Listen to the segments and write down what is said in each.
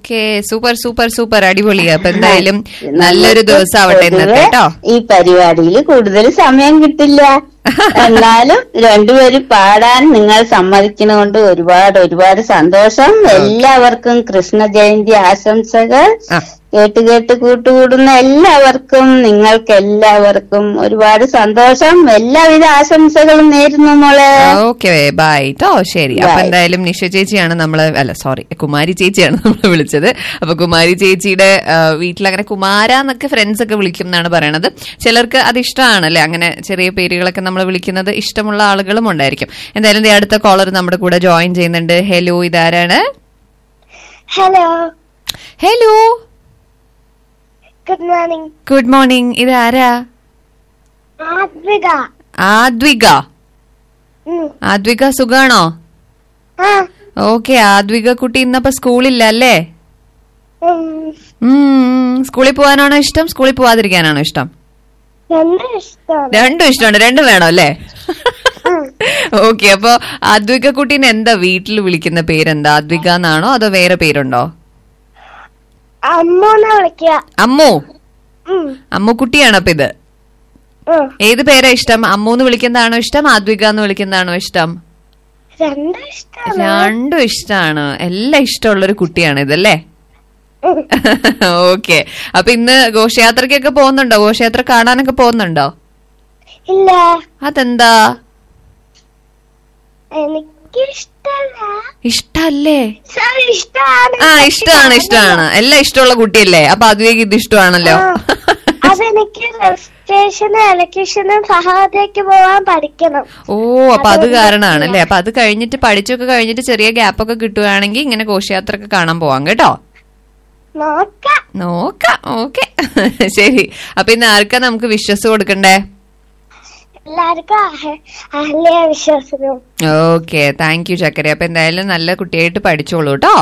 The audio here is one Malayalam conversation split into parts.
ഓക്കെ സൂപ്പർ സൂപ്പർ സൂപ്പർ അടിപൊളി അപ്പൊ എന്തായാലും നല്ലൊരു ദിവസം ആവട്ടെ ഇന്നത്തെ പൊതുവെ കേട്ടോ ഈ പരിപാടിയിൽ കൂടുതൽ സമയം കിട്ടില്ല എന്നാലും രണ്ടുപേരും പാടാൻ നിങ്ങൾ സമ്മതിക്കുന്നതുകൊണ്ട് ഒരുപാട് ഒരുപാട് സന്തോഷം എല്ലാവർക്കും കൃഷ്ണ ജയന്തി ആശംസകൾ ആ. കേട്ട് കേട്ട് കൂട്ടുകൂടുന്ന എല്ലാവർക്കും നിങ്ങൾക്ക് എല്ലാവർക്കും ഒരുപാട് സന്തോഷം എല്ലാവിധ ആശംസകളും നേരുന്നു മോളെ ഓക്കെ ബൈ ട്ടോ ശരി അപ്പൊ Bye. എന്തായാലും നിഷ ചേച്ചിയാണ് നമ്മള് അല്ല സോറി കുമാരി ചേച്ചിയാണ് നമ്മൾ വിളിച്ചത് അപ്പൊ കുമാരി ചേച്ചിയുടെ ആ, വീട്ടിൽ അങ്ങനെ കുമാര എന്നൊക്കെ ഫ്രണ്ട്സ് ഒക്കെ വിളിക്കും എന്നാണ് പറയണത് ചിലർക്ക് അത് ഇഷ്ടമാണ് അല്ലെ അങ്ങനെ ചെറിയ പേരുകളൊക്കെ നമ്മൾ വിളിക്കുന്നത് ഇഷ്ടമുള്ള ആളുകളും ഉണ്ടായിരിക്കും എന്തായാലും ദേ അടുത്ത കോളർ നമ്മുടെ കൂടെ ജോയിൻ ചെയ്യുന്നുണ്ട് ഹലോ ഇതാരാണ് hello hello good morning good morning ഇത് ആരാ ആദ്വിക ആദ്വിക ഉം. ആദ്വിക സുഖാണോ ആ ഓക്കെ ആദ്വിക കുട്ടി ഇന്നപ്പോ സ്കൂളില്ല അല്ലേ ഉം. ഉം, സ്കൂളിൽ പോകാനാണോ ഇഷ്ടം സ്കൂളിൽ പോവാതിരിക്കാനാണോ ഇഷ്ടം രണ്ടും ഇഷ്ടമാണ് രണ്ടും ഇഷ്ടമുണ്ട് രണ്ടും വേണം അല്ലേ ഉം. ഓക്കെ അപ്പൊ ആദ്വിക കുട്ടീനെ എന്താ വീട്ടിൽ വിളിക്കുന്ന പേരെന്താ ആദ്വിക എന്നാണോ അതോ വേറെ പേരുണ്ടോ അമ്മൂന്ന് വിളിക്കുക അമ്മു ഉം. അമ്മുക്കുട്ടിയാണ് അപ്പൊ ഇത് ഉം. ഏത് പേരാ ഇഷ്ടം അമ്മൂന്ന് വിളിക്കുന്നതാണോ ഇഷ്ടം ആദ്വിക എന്ന് വിളിക്കുന്നതാണോ ഇഷ്ടം രണ്ടും ഇഷ്ടമാണ് രണ്ടും ഇഷ്ടമാണ് എല്ലാം ഇഷ്ടമുള്ള ഒരു കുട്ടിയാണ് ഇതല്ലേ ഉം. ഓക്കെ അപ്പൊ ഇന്ന് ഘോഷയാത്രക്കൊക്കെ പോകുന്നുണ്ടോ ഘോഷയാത്ര കാണാനൊക്കെ പോകുന്നുണ്ടോ ഇല്ല അതെന്താ എനിക്ക് ഇഷ്ടല്ല ഇഷ്ടല്ലേ സോറി ഇഷ്ടമാണ് ആ ഇഷ്ടമാണ് ഇഷ്ടമാണ് എല്ലാം ഇഷ്ടമുള്ള കുട്ടിയല്ലേ അപ്പൊ അതുവേക്ക് ഇത് ഇഷ്ടമാണല്ലോ അതെനിക്ക് രജിസ്ട്രേഷനും എലക്യൂഷനും സഹോദരിക്ക് പോവാൻ പഠിക്കണം ഓ അപ്പൊ അത് കാരണമാണ് അല്ലേ അപ്പൊ അത് കഴിഞ്ഞിട്ട് പഠിച്ചൊക്കെ കഴിഞ്ഞിട്ട് ചെറിയ ഗ്യാപ്പ് ഒക്കെ കിട്ടുകയാണെങ്കിൽ ഇങ്ങനെ ഘോഷയാത്ര ഒക്കെ കാണാൻ പോവാം കേട്ടോ നോക്കാം നോക്കാം ഓക്കെ ശരി അപ്പൊ ഇന്ന് ആർക്കാ നമുക്ക് വിശ്വസ് കൊടുക്കണ്ടേ എല്ലാവർക്കും അഹ- അഹല്യ വിശ്വാസവും ഓക്കെ താങ്ക് യു ചക്കര അപ്പൊ എന്തായാലും നല്ല കുട്ടിയായിട്ട് പഠിച്ചോളൂ കേട്ടോ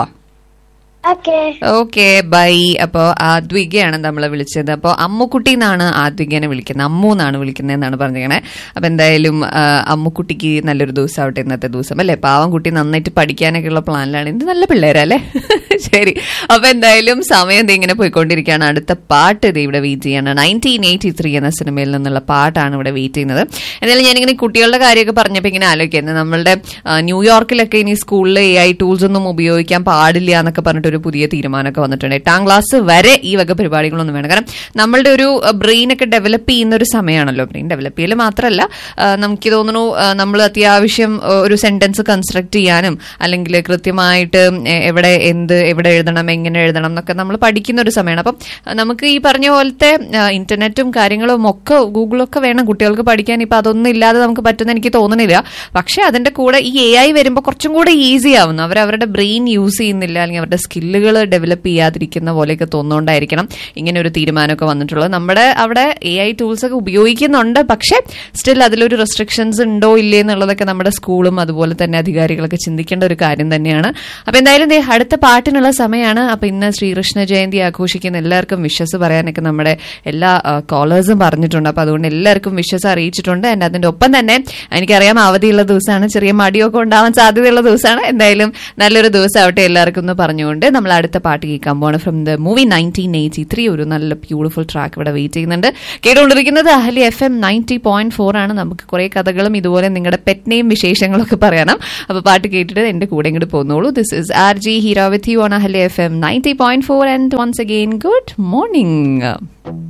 ഓക്കെ ഓക്കെ ബൈ അപ്പോ ആദ്വികയാണ് നമ്മളെ വിളിച്ചത് അപ്പോ അമ്മുക്കുട്ടി എന്നാണ് ആദ്വികനെ വിളിക്കുന്നത് അമ്മു എന്നാണ് വിളിക്കുന്നത് എന്നാണ് പറഞ്ഞിരിക്കണേ അപ്പൊ എന്തായാലും ആ, അമ്മുക്കുട്ടിക്ക് നല്ലൊരു ദിവസം ആവട്ടെ ഇന്നത്തെ ദിവസം അല്ലെ പാവം കുട്ടി നന്നായിട്ട് പഠിക്കാനൊക്കെ ഉള്ള പ്ലാനിലാണ് ഇത് നല്ല പിള്ളേരല്ലേ ശരി അപ്പൊ എന്തായാലും സമയം ദേ ഇങ്ങനെ പോയിക്കൊണ്ടിരിക്കുകയാണ് അടുത്ത പാട്ട് ഇത് ഇവിടെ വെയിറ്റ് ചെയ്യാണ് നയൻറ്റീൻ എയ്റ്റി ത്രീ എന്ന സിനിമയിൽ നിന്നുള്ള പാട്ടാണ് ഇവിടെ വെയിറ്റ് ചെയ്യുന്നത് എന്തായാലും ഞാനിങ്ങനെ കുട്ടികളുടെ കാര്യമൊക്കെ പറഞ്ഞപ്പോൾ ഇങ്ങനെ ആലോചിക്കുന്നത് നമ്മളുടെ ആ, ന്യൂയോർക്കിലൊക്കെ ഇനി സ്കൂളിൽ എ ഐ ടൂൾസ് ഒന്നും ഉപയോഗിക്കാൻ പാടില്ല എന്നൊക്കെ പറഞ്ഞിട്ട് ഒരു പുതിയ തീരുമാനമൊക്കെ വന്നിട്ടുണ്ട് എട്ടാം ക്ലാസ് വരെ ഈ വക പരിപാടികളൊന്നും വേണം കാരണം നമ്മളുടെ ഒരു ബ്രെയിൻ ഒക്കെ ഡെവലപ്പ് ചെയ്യുന്ന ഒരു സമയമാണല്ലോ ബ്രെയിൻ ഡെവലപ്പ് ചെയ്യൽ മാത്രമല്ല ആ, നമുക്ക് തോന്നുന്നു നമ്മൾ അത്യാവശ്യം ആ, ഒരു സെന്റൻസ് കൺസ്ട്രക്ട് ചെയ്യാനും അല്ലെങ്കിൽ കൃത്യമായിട്ട് എ- എവിടെ എന്ത് എവിടെ എഴുതണം എങ്ങനെ എഴുതണം എന്നൊക്കെ നമ്മൾ പഠിക്കുന്ന ഒരു സമയമാണ് അപ്പം ആ, നമുക്ക് ഈ പറഞ്ഞ പോലത്തെ ആ, ഇന്റർനെറ്റും കാര്യങ്ങളും ഒക്കെ ഗൂഗിളൊക്കെ വേണം കുട്ടികൾക്ക് പഠിക്കാൻ ഇപ്പൊ അതൊന്നും ഇല്ലാതെ നമുക്ക് പറ്റുന്ന എനിക്ക് തോന്നുന്നില്ല പക്ഷെ അതിന്റെ കൂടെ ഈ എ ഐ വരുമ്പോൾ കുറച്ചും കൂടെ ഈസി ആവുന്നു അവർ അവരുടെ ബ്രെയിൻ യൂസ് ചെയ്യുന്നില്ല അല്ലെങ്കിൽ അവരുടെ സ്കില്ലുകൾ ഡെവലപ്പ് ചെയ്യാതിരിക്കുന്ന പോലെയൊക്കെ തോന്നുകൊണ്ടായിരിക്കണം ഇങ്ങനെ ഒരു തീരുമാനമൊക്കെ വന്നിട്ടുള്ളത് നമ്മുടെ അവിടെ എ ഐ ടൂൾസ് ഒക്കെ ഉപയോഗിക്കുന്നുണ്ട് പക്ഷെ സ്റ്റിൽ അതിലൊരു റെസ്ട്രിക്ഷൻസ് ഉണ്ടോ ഇല്ലേ എന്നുള്ളതൊക്കെ നമ്മുടെ സ്കൂളും അതുപോലെ തന്നെ അധികാരികളൊക്കെ ചിന്തിക്കേണ്ട ഒരു കാര്യം തന്നെയാണ് അപ്പൊ എന്തായാലും ദേ അടുത്ത പാട്ടിനുള്ള സമയമാണ് അപ്പൊ ഇന്ന് ശ്രീകൃഷ്ണ ജയന്തി ആഘോഷിക്കുന്ന എല്ലാവർക്കും വിശ്വസ് പറയാനൊക്കെ നമ്മുടെ എല്ലാ കോളേഴ്സും പറഞ്ഞിട്ടുണ്ട് അപ്പൊ അതുകൊണ്ട് എല്ലാവർക്കും വിശ്വസ് അറിയിച്ചിട്ടുണ്ട് ആൻഡ് അതിന്റെ ഒപ്പം തന്നെ എനിക്കറിയാം അവധിയുള്ള ദിവസമാണ് ചെറിയ മടിയൊക്കെ ഉണ്ടാവാൻ സാധ്യതയുള്ള ദിവസമാണ് എന്തായാലും നല്ലൊരു ദിവസം ആവട്ടെ എല്ലാവർക്കും എന്ന് പറഞ്ഞുകൊണ്ട് നമ്മൾ അടുത്ത പാട്ട് കേൾക്കാൻ പോവാണ് from the movie nineteen eighty three ഒരു നല്ല ബ്യൂട്ടിഫുൾ ട്രാക്ക് ഇവിടെ വെയിറ്റ് ചെയ്യുന്നുണ്ട് കേട്ടുകൊണ്ടിരിക്കുന്നത് Ahali F M ninety point ഫോർ ആണ് നമുക്ക് കുറെ കഥകളും ഇതുപോലെ നിങ്ങളുടെ പെറ്റ്നെയും വിശേഷങ്ങളൊക്കെ പറയണം അപ്പൊ പാട്ട് കേട്ടിട്ട് എന്റെ കൂടെ ഇങ്ങോട്ട് പോന്നോളൂ this is R G hero with you on അഹലി F M ninety point four and once again good morning